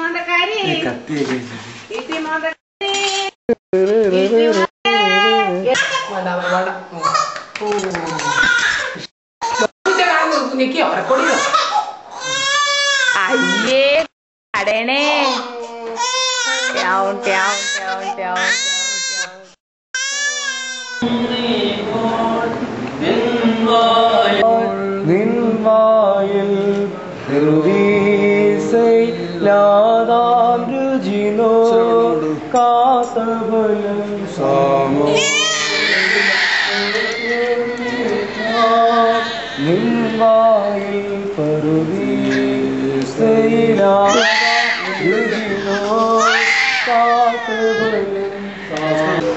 മോന്തക്കാരി കത്തിയൊക്കെ ഇട്ടി മോന്തക്കാരി നിക്കോ record ചെയ്യോ അയ്യേ കടയണേ ട്യാവും ട്യാവും ട്യാവും ട്യാവും ട്യാവും നിൻവായിൽ നിർവീസൈ ലാതാം രുചിനോ കാത്തബലം സാമോ നിൻവായിൽ പരുവീസൈലാതാം രുചിനോ കാത്തബലം സാമോ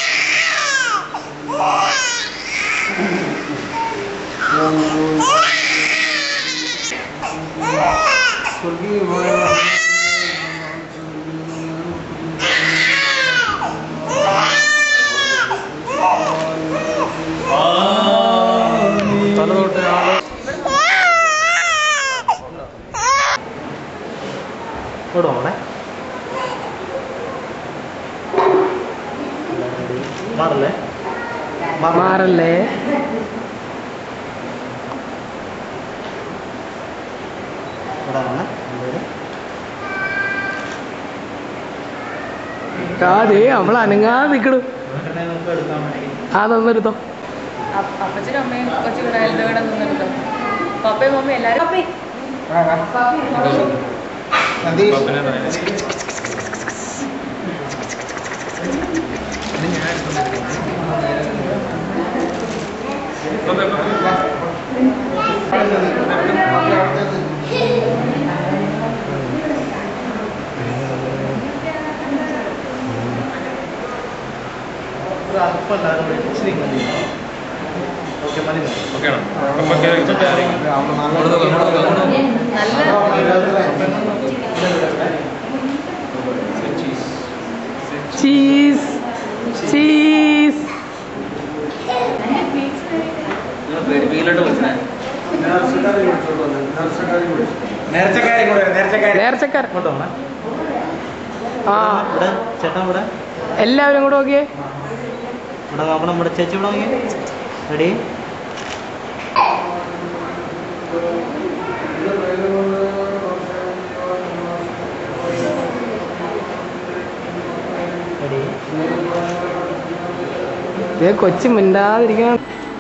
മാറല്ലേ മാറല്ലേ അതെ അവൾ അനങ്ങാതെ നിക്കണു ആ നന്നെടുത്തോ അപ്പച്ചനും അമ്മയും കൊച്ചു കൂടെ കൂടെ നിന്നിട്ടോ പപ്പയും മമ്മയും എല്ലാരും പപ്പേ ചീസ് ചീസ് നേർച്ചക്കാരെ കൂടെ നേർച്ചക്കാരെ നേർച്ചക്കാരൻ കൊണ്ടുപോകണേ ആ ഇവിടെ ചേട്ടാ ഇവിടെ എല്ലാവരും കൂടെ നോക്കിയേ ഇവിടെ നോക്കണം ഇവിടെ ചേച്ചി ഇവിടെ നോക്കിയേ റെഡി റെഡി ഇതേ കൊച്ചു മിണ്ടാതിരിക്കണം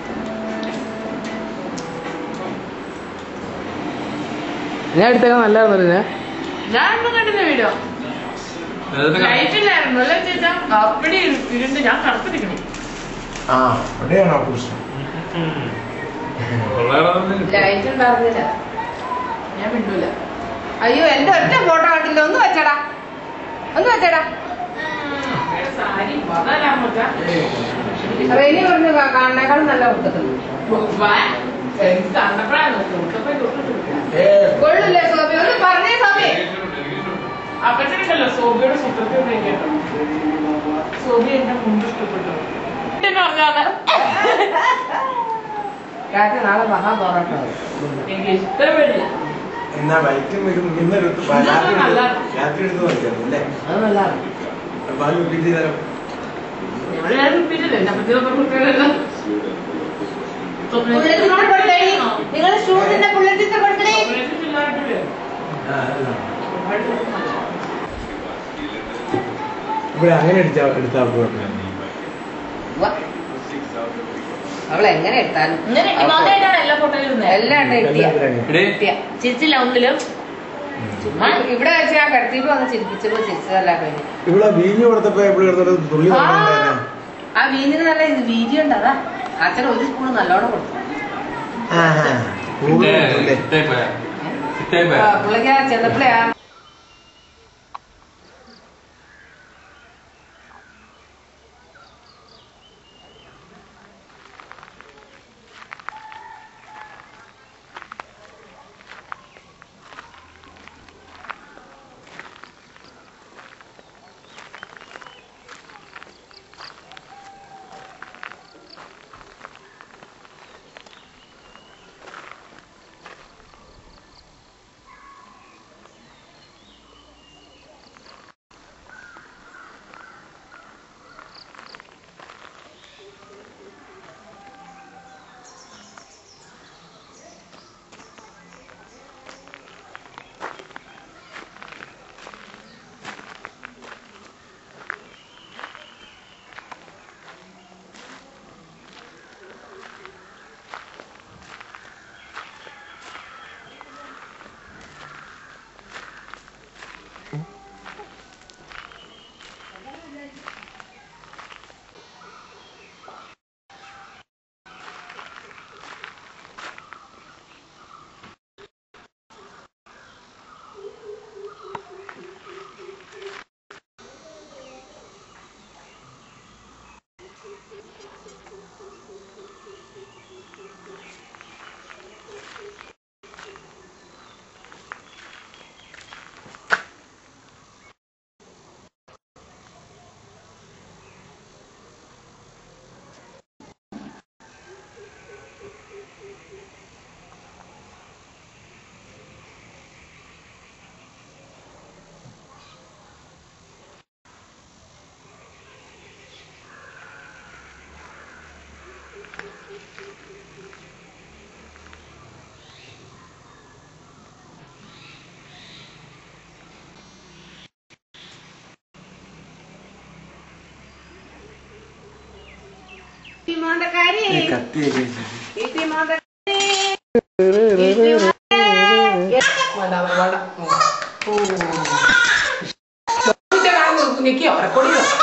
ഞാൻ എടുത്തേക്കാൻ നല്ലതായിരുന്നു പറഞ്ഞേ ഞാൻ ഒന്നും കണ്ടില്ല വീഡിയോ ലൈറ്റ് ഇല്ലായിരുന്നു അല്ലേ ചേച്ചാ അപ്പടി ഇരുണ്ട് ഞാൻ കറുപ്പിരിക്കണം ആ അവിടെയാണോ പ്രശ്നം ലൈറ്റ് ഉണ്ടായിരുന്നില്ല ഞാൻ മിണ്ടൂല അയ്യോ എന്റെ ഒറ്റ ഫോട്ടോ കണ്ടില്ല ഒന്ന് വെച്ചടാ ഒന്ന് വെച്ചടാ റെനി പറഞ്ഞു കാണുന്നേക്കാളും നല്ല കൊടുത്തിട്ടുണ്ട് കൊള്ളില്ലേ സോബി ഒന്ന് പറഞ്ഞേ സോബി അപ്പച്ചനല്ല സോബിയുടെ സുഖത്തിൽ കേട്ടോ സോബി എന്റെ മുമ്പ് ഇഷ്ടപ്പെട്ടു രാത്രി നാളെ മഹാപോറാട്ടം എനിക്ക് ഇഷ്ടപ്പെടില്ല എന്നാ വൈറ്റും ഇതും ഇന്നെടുത്ത് ഇന്നൊക്കെ നല്ലതാണ്. രാത്രി എടുത്ത് നോക്കിയായിരുന്നു അല്ലേ അത് നല്ലതാണ് പാല് റിപ്പീറ്റ് ചെയ്താലോ ഞങ്ങള് ഞാൻ റിപ്പീറ്റല്ലേ എന്നെ പറ്റിയുള്ള കുട്ടികളെല്ലാം ബുള്ളറ്റിന്റെ കൊടുക്കണേ നിങ്ങൾ ഷൂട്ടിന്റെ ബുള്ളറ്റിന്റെ കൊടുക്കണേ ഇവിടെ അങ്ങനെ അടിച്ചാ എടുത്താൽ കുഴപ്പമില്ല അവൾ എങ്ങനെ എടുത്താലും ഇങ്ങനെ ഇമാതിരിയായിട്ടാണ് എല്ലാ ഫോട്ടോയിലും ഇരുന്നത്. എല്ലാം എട്ടിയ എല്ലാത്തിനും ചിരിച്ചില്ല ഒന്നിലും ചുമ്മാ ഇവിടെ വെച്ച് ഞാൻ കിടത്തിയപ്പോ ഒന്ന് ചിരിപ്പിച്ചപ്പോ ചിരിച്ചതല്ല കഴിഞ്ഞു ഇവിടെ വീഞ്ഞു കൊടുത്തപ്പോ എപ്പോഴും കിടന്നിട്ട് തുള്ളി ആ, കൊണ്ടുണ്ടായിരുന്നു ആ വീഞ്ഞിന് നല്ല ഇത് വീതി ഉണ്ട് അതാ അച്ഛൻ ഒരു സ്പൂൺ നല്ലോണം കൊടുത്തു ആ, പുള്ളിക്ക് ആ ചെന്നപ്പോഴേ ആ മോന്റെ കരി കത്തിയൊക്കെ ഈറ്റി മോന്റെ കരി ഈറ്റി മോന്റെ വേണ്ട വേണ്ട ഓ നിക്കോ റെക്കോർഡ് ചെയ്യോ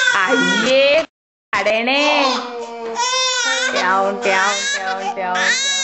അയ്യേ കടയണേ ട്യാവും ട്യാവും ട്യാവും ട്യാവും